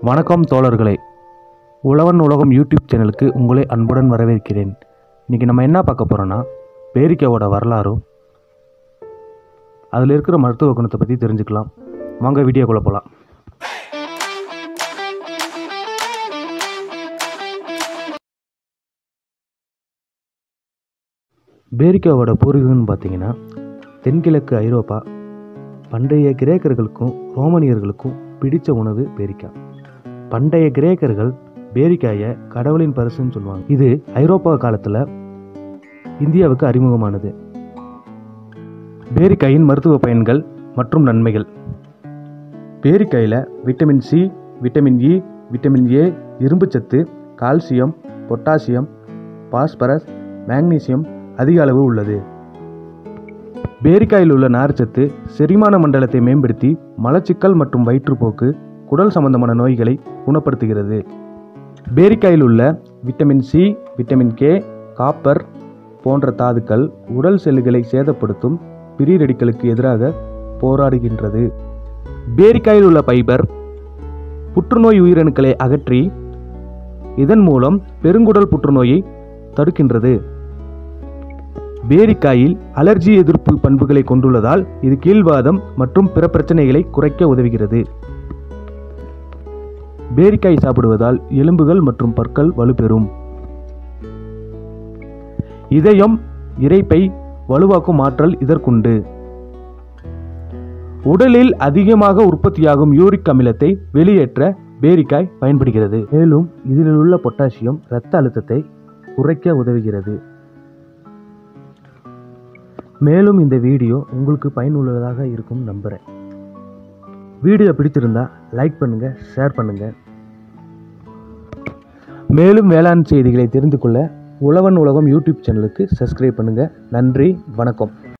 வணக்கம் தோழர்களே உழவன் உலகம் யூடியூப் சேனலுக்கு உங்களை அன்புடன் வரவேற்கிறேன் இன்றைக்கி நம்ம என்ன பார்க்க போகிறோன்னா பேரிக்காவோட வரலாறும் அதில் இருக்கிற மருத்துவ குணத்தை பற்றி தெரிஞ்சுக்கலாம் வாங்க வீடியோக்குள்ளே போகலாம் பேரிக்காவோட பூர்வீகம்னு பார்த்தீங்கன்னா தென்கிழக்கு ஐரோப்பா பண்டைய கிரேக்கர்களுக்கும் ரோமனியர்களுக்கும் பிடித்த உணவு பேரிக்காய் பண்டைய கிரேக்கர்கள் பேரிக்காயை கடவுளின் பரிசுன்னு சொல்லுவாங்க இது ஐரோப்பா காலத்தில் இந்தியாவுக்கு அறிமுகமானது பேரிக்காயின் மருத்துவ பயன்கள் மற்றும் நன்மைகள் பேரிக்காயில் vitamin C vitamin E vitamin A இரும்புச்சத்து கால்சியம் பொட்டாசியம் பாஸ்பரஸ் மேக்னீசியம் அதிக அளவு உள்ளது பேரிக்காயில் உள்ள நார்ச்சத்து செரிமான மண்டலத்தை மேம்படுத்தி மலச்சிக்கல் மற்றும் வயிற்றுப்போக்கு குடல் சம்பந்தமான நோய்களை குணப்படுத்துகிறது பேரிக்காயில் உள்ள vitamin C vitamin K copper போன்ற தாதுக்கள் உடல் செல்லுகளை சேதப்படுத்தும் பிரிரெடிக்களுக்கு எதிராக போராடுகின்றது பேரிக்காயில் உள்ள ஃபைபர் புற்றுநோய் உயிரணுக்களை அகற்றி இதன் மூலம் பெருங்குடல் புற்றுநோயை தடுக்கின்றது பேரிக்காயில் அலர்ஜி எதிர்ப்பு பண்புகளை கொண்டுள்ளதால் இது கீழ்வாதம் மற்றும் பிற பிரச்சனைகளை குறைக்க உதவுகிறது பேரிக்காய் சாப்பிடுவதால் எலும்புகள் மற்றும் பற்கள் வலுப்பெறும் இதயம் இரைப்பை வலுவாக்கும் ஆற்றல் இதற்குண்டு உடலில் அதிகமாக உற்பத்தியாகும் யூரிக் அமிலத்தை வெளியேற்ற பேரிக்காய் பயன்படுகிறது மேலும் இதில் உள்ள பொட்டாசியம் இரத்த அழுத்தத்தை குறைக்க உதவுகிறது மேலும் இந்த வீடியோ உங்களுக்கு பயனுள்ளதாக இருக்கும் நம்புகிறேன் வீடியோ பிடிச்சிருந்தா லைக் பண்ணுங்க ஷேர் பண்ணுங்க மேலும் வேளாண் செய்திகளை தெரிந்து கொள்ள உழவன் உலகம் யூடியூப் சேனலுக்கு சப்ஸ்கிரைப் பண்ணுங்க நன்றி வணக்கம்